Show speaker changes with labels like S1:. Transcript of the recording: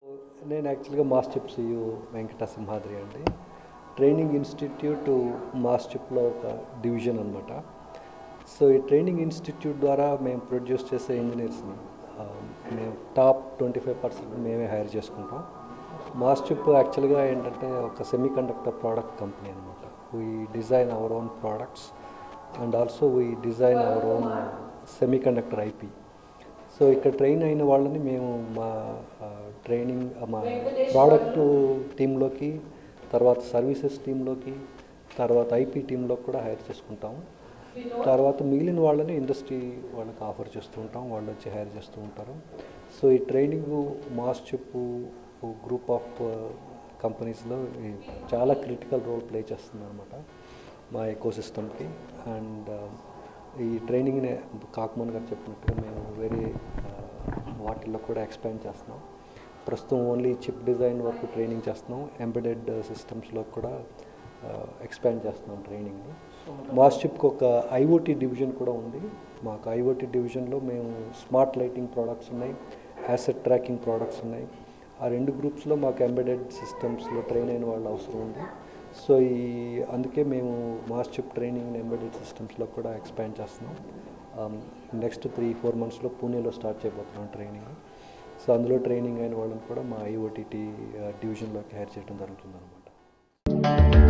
S1: నేను యాక్చువల్గా మాస్టిప్ సియు వెంకట సింహాద్రి అండి ట్రైనింగ్ ఇన్స్టిట్యూట్ మాస్టిప్లో ఒక డివిజన్ అనమాట సో ఈ ట్రైనింగ్ ఇన్స్టిట్యూట్ ద్వారా మేము ప్రొడ్యూస్ చేసే ఇంజనీర్స్ని మేము టాప్ ట్వంటీ ఫైవ్ పర్సెంట్ మేమే హైర్ చేసుకుంటాం మాస్టిప్ యాక్చువల్గా ఏంటంటే ఒక సెమీ కండక్టర్ ప్రోడక్ట్ కంపెనీ అనమాట we design our own products and also we design our own semiconductor IP so ఇక్కడ ట్రైన్ అయిన వాళ్ళని మేము మా ఆ, ట్రైనింగ్ ఆ, మా ప్రోడక్ట్ టీంలోకి తర్వాత సర్వీసెస్ టీంలోకి తర్వాత ఐపీ టీంలోకి కూడా హైర్ చేసుకుంటాము తర్వాత మిగిలిన వాళ్ళని ఇండస్ట్రీ వాళ్ళకి ఆఫర్ చేస్తూ ఉంటాం వాళ్ళు వచ్చి హైర్ చేస్తూ ఉంటారు సో ఈ training MosChip group of కంపెనీస్లో చాలా క్రిటికల్ రోల్ ప్లే చేస్తుంది అనమాట మా ఎకో సిస్టమ్కి అండ్ ఈ ట్రైనింగ్ని కాకమోన్ గారు చెప్పినట్టుగా మేము వేరే వాటిల్లో కూడా ఎక్స్పాండ్ చేస్తున్నాం ప్రస్తుతం ఓన్లీ చిప్ డిజైన్ వరకు ట్రైనింగ్ చేస్తున్నాం ఎంబెడెడ్ సిస్టమ్స్లో కూడా ఎక్స్పాండ్ చేస్తున్నాం ట్రైనింగ్ని మాస్ చిప్కి ఒక ఐఓటీ డివిజన్ కూడా ఉంది మాకు ఐఓటీ డివిజన్లో మేము స్మార్ట్ లైటింగ్ ప్రోడక్ట్స్ ఉన్నాయి యాసెట్ ట్రాకింగ్ ప్రోడక్ట్స్ ఉన్నాయి ఆ రెండు గ్రూప్స్లో మాకు ఎంబెడెడ్ సిస్టమ్స్లో ట్రైన్ అయిన వాళ్ళు అవసరం ఉంది సో ఈ అందుకే మేము మాస్ చిప్ ట్రైనింగ్ ఎంబెడెడ్ సిస్టమ్స్లో కూడా ఎక్స్పాండ్ చేస్తున్నాం నెక్స్ట్ త్రీ ఫోర్ మంత్స్లో పూణేలో స్టార్ట్ చేయబోతున్నాం ట్రైనింగ్ సో అందులో ట్రైనింగ్ అయిన వాళ్ళని కూడా మా ఐఓటీటీ డివిజన్లోకి హైర్ చేయడం జరుగుతుంది అనమాట